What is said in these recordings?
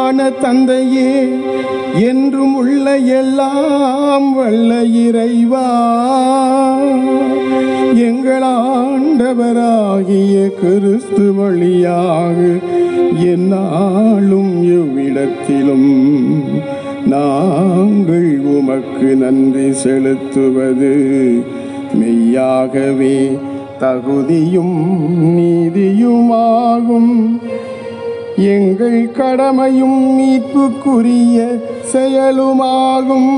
அன்பான தந்தையே என்றும் உள்ள எல்லாம் வல்ல இறைவா எங்கள் ஆண்டவராகிய கிறிஸ்து வழியாக எந்நாளும் எவ்விடத்திலும் நாங்கள் உமக்கு நன்றி செலுத்துவது மெய்யாகவே தகுதியும் நீதியுமாகும் எங்கள் கடமையும் மீட்புக்குரிய செயலுமாகும்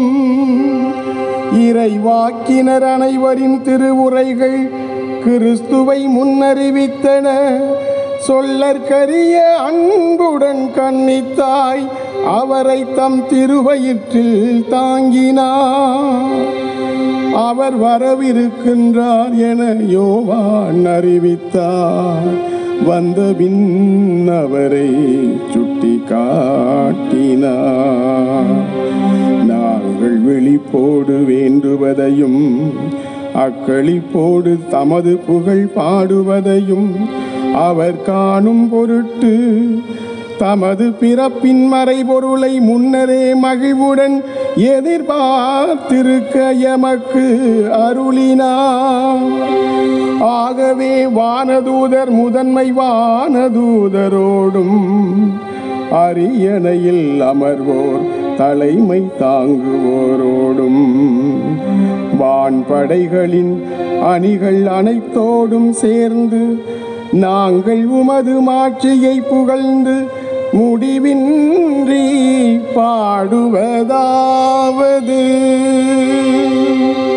இறைவாக்கினர் அனைவரின் திருவுரைகள் கிறிஸ்துவை முன்னறிவித்தன சொல்லற்கரிய அன்புடன் கண்ணித்தாய் அவரை தம் திருவயிற்றில் தாங்கினார் அவர் வரவிருக்கின்றார் என யோவான் அறிவித்தார் வந்தபின் அவரை சுட்டி காட்டினார் நாங்கள் வெளிப்போடு வேண்டுவதையும் அக்களிப்போடு தமது புகழ் பாடுவதையும் அவர் காணும் பொருட்டு தமது பிறப்பின் மறைபொருளை முன்னரே மகிழ்வுடன் எதிர்பார்த்திருக்க எமக்கு அருளினார் ஆகவே வானதூதர் முதன்மை வானதூதரோடும் அரியணையில் அமர்வோர் தலைமை தாங்குவோரோடும் வான்படைகளின் அணிகள் அனைத்தோடும் சேர்ந்து நாங்கள் உமது மாட்சியை புகழ்ந்து முடிவின்றி பாடுவதாவது